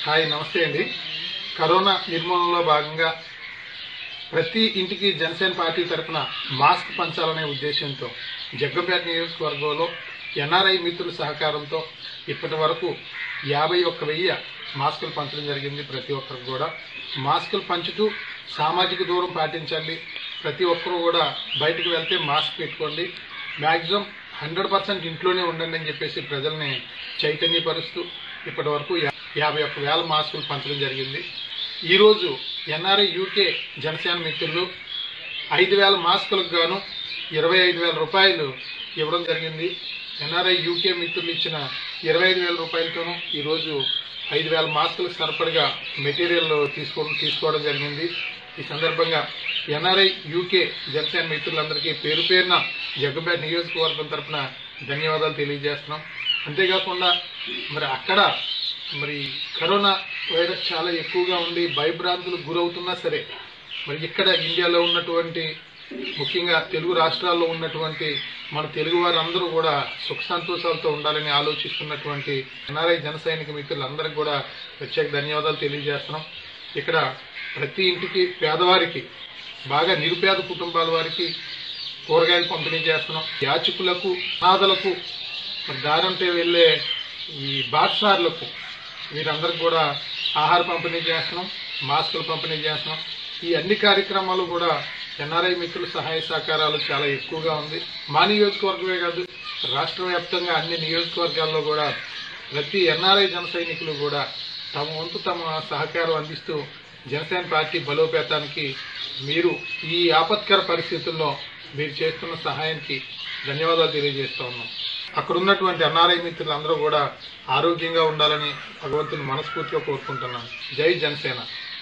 hi నమస్తే అండి corona నిర్మూలనలో భాగంగా ప్రతి ఇంటికి జనసేన పార్టీ తరఫున మాస్క్ పంచాలనే ఉద్దేశంతో జగ్గంపేట నియోజకవర్గంలో ఎన్ఆర్ఐ మిత్రుల సహకారంతో ఇప్పటి వరకు యాభై ఒక్క వెయ్యి మాస్కులు పంచడం జరిగింది ప్రతి ఒక్కరికి కూడా మాస్కులు పంచుతూ సామాజిక దూరం పాటించండి ప్రతి ఒక్కరూ కూడా బయటకు వెళ్తే మాస్క్ పెట్టుకోండి మ్యాక్సిమం హండ్రెడ్ పర్సెంట్ ఇంట్లోనే ఉండండి అని చెప్పేసి ప్రజల్ని చైతన్యపరుస్తూ ఇప్పటి వరకు యా- యాభై ఒక్క వేల మాస్కులు పంచడం జరిగింది ఈరోజు ఎన్ఆర్ఐ యూకే జనసేన మిత్రులు ఐదు వేల మాస్కులకు గాను ఇరవై ఐదు వేల రూపాయలు ఇవ్వడం జరిగింది ఎన్ఆర్ఐ యూకే మిత్రులు ఇచ్చిన ఇరవై ఐదు వేల రూపాయలతోనూ ఈరోజు ఐదు వేల మాస్కులకు సరిపడగా మెటీరియల్ తీసుకో తీసుకోవడం జరిగింది ఈ సందర్భంగా ఎన్ఆర్ఐ యూకే జనసేన మిత్రులందరికీ పేరు పేరున జగ్గపేట నియోజకవర్గం తరపున ధన్యవాదాలు తెలియజేస్తున్నాం అంతేకాకుండా మరి అక్కడ మరి కరోనా వైరస్ చాలా ఎక్కువగా ఉండి భయభ్రాంతులకు గురవుతున్నా సరే మరి ఇక్కడ ఇండియాలో ఉన్నటువంటి ముఖ్యంగా తెలుగు రాష్ట్రాల్లో ఉన్నటువంటి మన తెలుగు వారందరూ కూడా సుఖ సంతోషాలతో ఉండాలని ఆలోచిస్తున్నటువంటి ఎన్ఆర్ఐ జన సైనిక మిత్రులందరికీ కూడా ప్రత్యేక ధన్యవాదాలు తెలియజేస్తున్నాం ఇక్కడ ప్రతి ఇంటికి పేదవారికి బాగా నిరుపేద కుటుంబాల వారికి కూరగాయలు పంపిణీ చేస్తున్నాం యాచకులకు అనాథలకు మరి దారంటే వెళ్ళే ఈ బాట్సార్లకు వీరందరికి కూడా ఆహార పంపిణీ చేస్తున్నాం మాస్కులు పంపిణీ చేస్తున్నాం ఈ అన్ని కార్యక్రమాలు కూడా ఎన్ఆర్ఐ మిత్రుల సహాయ సహకారాలు చాలా ఎక్కువగా ఉంది మా నియోజకవర్గమే కాదు రాష్ట్ర వ్యాప్తంగా అన్ని నియోజకవర్గాల్లో కూడా ప్రతి ఎన్ఆర్ఐ జన సైనికులు కూడా తమ వంతు తమ సహకారం అందిస్తూ జనసేన పార్టీ బలోపేతానికి మీరు ఈ ఆపత్కర పరిస్థితుల్లో మీరు చేస్తున్న సహాయానికి ధన్యవాదాలు తెలియజేస్తా ఉన్నాం అక్కడ ఉన్నటువంటి ఎన్ఆర్ఐ మిత్రులందరూ కూడా ఆరోగ్యంగా ఉండాలని భగవంతుని మనస్ఫూర్తిగా కోరుకుంటున్నాను జై జనసేన